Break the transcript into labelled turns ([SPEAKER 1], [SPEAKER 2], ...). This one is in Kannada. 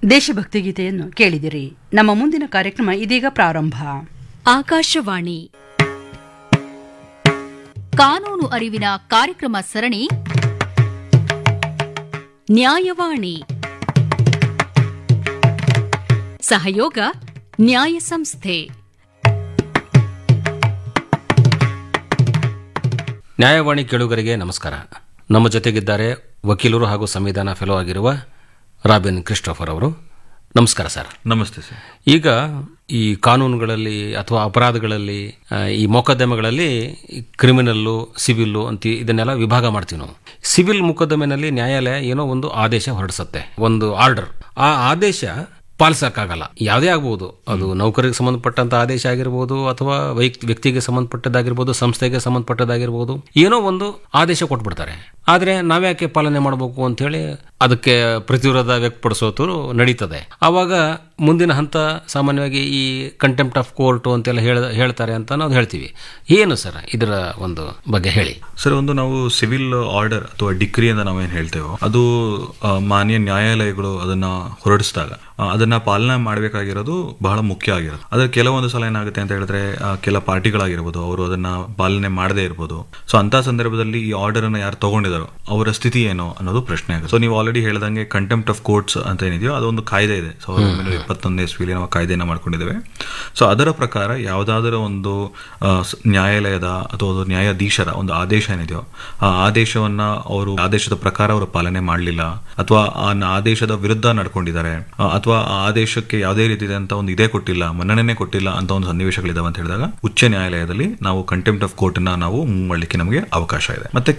[SPEAKER 1] ದೇಶಭಕ್ತಿ ಗೀತೆಯನ್ನು ಕೇಳಿದಿರಿ ನಮ್ಮ ಮುಂದಿನ ಕಾರ್ಯಕ್ರಮ ಇದೀಗ ಪ್ರಾರಂಭ
[SPEAKER 2] ಆಕಾಶವಾಣಿ ಕಾನೂನು ಅರಿವಿನ ಕಾರ್ಯಕ್ರಮ ಸರಣಿ ನ್ಯಾಯವಾಣಿ ಸಹಯೋಗ ನ್ಯಾಯ ಸಂಸ್ಥೆ
[SPEAKER 3] ನ್ಯಾಯವಾಣಿ ಕೇಳುಗರಿಗೆ ನಮಸ್ಕಾರ ನಮ್ಮ ಜೊತೆಗಿದ್ದಾರೆ ವಕೀಲರು ಹಾಗೂ ಸಂವಿಧಾನ ಫೆಲೋ ಆಗಿರುವ ರಾಬಿನ್ ಕ್ರಿಸ್ಟೋಫರ್ ಅವರು ನಮಸ್ಕಾರ ಸರ್
[SPEAKER 4] ನಮಸ್ತೆ ಸರ್
[SPEAKER 3] ಈಗ ಈ ಕಾನೂನುಗಳಲ್ಲಿ ಅಥವಾ ಅಪರಾಧಗಳಲ್ಲಿ ಆ, ಈ ಮೊಕದ್ದಮೆಗಳಲ್ಲಿ ಕ್ರಿಮಿನಲ್ಲು ಸಿವಿಲ್ಲು ಅಂತ ಇದನ್ನೆಲ್ಲ ವಿಭಾಗ ಮಾಡ್ತೀವಿ ನಾವು ಸಿವಿಲ್ ಮೊಕದ್ದಮೆನಲ್ಲಿ ನ್ಯಾಯಾಲಯ ಏನೋ ಒಂದು ಆದೇಶ ಹೊರಡಿಸುತ್ತೆ ಒಂದು ಆರ್ಡರ್ ಆ ಆದೇಶ ಪಾಲಿಸಕ್ಕಾಗಲ್ಲ ಯಾವುದೇ ಆಗ್ಬೋದು ಅದು ನೌಕರಿಗೆ ಸಂಬಂಧಪಟ್ಟಂತ ಆದೇಶ ಆಗಿರ್ಬೋದು ಅಥವಾ ವೈಯಕ್ತಿ ವ್ಯಕ್ತಿಗೆ ಸಂಬಂಧಪಟ್ಟದ್ದಾಗಿರ್ಬೋದು ಸಂಸ್ಥೆಗೆ ಸಂಬಂಧಪಟ್ಟದ್ದಾಗಿರ್ಬೋದು ಏನೋ ಒಂದು ಆದೇಶ ಕೊಟ್ಬಿಡ್ತಾರೆ ಆದ್ರೆ ನಾವ್ಯಾಕೆ ಪಾಲನೆ ಮಾಡಬೇಕು ಅಂತ ಹೇಳಿ ಅದಕ್ಕೆ ಪ್ರತಿವಿರೋಧ ವ್ಯಕ್ತಪಡಿಸೋದು ನಡೀತದೆ ಆವಾಗ ಮುಂದಿನ ಹಂತ ಸಾಮಾನ್ಯವಾಗಿ ಈ ಕಂಟೆಂಪ್ಟ್ ಆಫ್ ಕೋರ್ಟ್ ಅಂತೆಲ್ಲ ಹೇಳ ಹೇಳ್ತಾರೆ ಅಂತ ನಾವು ಹೇಳ್ತೀವಿ ಏನು ಸರ್ ಇದರ ಒಂದು ಬಗ್ಗೆ ಹೇಳಿ
[SPEAKER 4] ಸರ್ ಒಂದು ನಾವು ಸಿವಿಲ್ ಆರ್ಡರ್ ಅಥವಾ ಡಿಗ್ರಿ ಅಂತ ನಾವೇನು ಹೇಳ್ತೇವೋ ಅದು ಆ, ಮಾನ್ಯ ನ್ಯಾಯಾಲಯಗಳು ಅದನ್ನ ಹೊರಡಿಸಿದಾಗ ಆ, ಅದನ್ನ ಪಾಲನೆ ಮಾಡಬೇಕಾಗಿರೋದು ಬಹಳ ಮುಖ್ಯ ಆಗಿರೋದು ಅದ್ರ ಕೆಲವೊಂದು ಸಲ ಏನಾಗುತ್ತೆ ಅಂತ ಹೇಳಿದ್ರೆ ಆ, ಕೆಲ ಪಾರ್ಟಿಗಳಾಗಿರ್ಬೋದು ಅವರು ಅದನ್ನ ಪಾಲನೆ ಮಾಡದೇ ಇರ್ಬೋದು ಸೊ ಅಂತ ಸಂದರ್ಭದಲ್ಲಿ ಈ ಆರ್ಡರ್ ಅನ್ನ ಯಾರು ತಗೊಂಡಿದಾರೋ ಅವರ ಸ್ಥಿತಿ ಏನು ಅನ್ನೋದು ಪ್ರಶ್ನೆ ಆಗುತ್ತೆ ಸೊ ನೀವು ಆಲ್ರೆಡಿ ಹೇಳ್ದಂಗೆ ಕಂಟೆಂಪ್ಟ್ ಆಫ್ ಕೋರ್ಟ್ಸ್ ಅಂತ ಏನಿದೆಯೋ ಅದೊಂದು ಕಾಯ್ದೆ ಇದೆ ಸಾವಿರದ ಒಂಬೈನೂರ ಇಪ್ಪತ್ತೊಂದನೇ ಇಸ್ವಿಲಿ ನಾವು ಕಾಯ್ದೆನ ಮಾಡ್ಕೊಂಡಿದ್ದೇವೆ ಸೊ ಅದರ ಪ್ರಕಾರ ಯಾವುದಾದರೂ ಒಂದು ಆ, ಸ್- ನ್ಯಾಯಾಲಯದ ಅಥವಾ ಒಂದು ನ್ಯಾಯಾಧೀಶರ ಒಂದು ಆದೇಶ ಏನಿದೆಯೋ ಆ ಆದೇಶವನ್ನ ಅವರು ಆದೇಶದ ಪ್ರಕಾರ ಅವರು ಪಾಲನೆ ಮಾಡಲಿಲ್ಲ ಅಥವಾ ಆ ನ- ಆದೇಶದ ವಿರುದ್ಧ ನಡ್ಕೊಂಡಿದ್ದಾರೆ ಆ, ಅಥವಾ ಆ ಆದೇಶಕ್ಕೆ ಯಾವುದೇ ರೀತಿಯಾದಂತ ಒಂದು ಇದೇ ಕೊಟ್ಟಿಲ್ಲ ಮನ್ನಣೆನೇ ಕೊಟ್ಟಿಲ್ಲ ಅಂತ ಒಂದು ಸನ್ನಿವೇಶಗಳಿದಾವೆ ಅಂತ ಹೇಳಿದಾಗ ಉಚ್ಚ ನ್ಯಾಯಾಲಯದಲ್ಲಿ ನಾವು ಕಂಟೆಂಪ್ಟ್ ಆಫ್ ಕೋರ್ಟ್ ನ ನಾವು ಮಾಡಲಿಕ್ಕೆ ನಮಗೆ ಅವಕಾಶ ಇದೆ ಮತ್ತೆ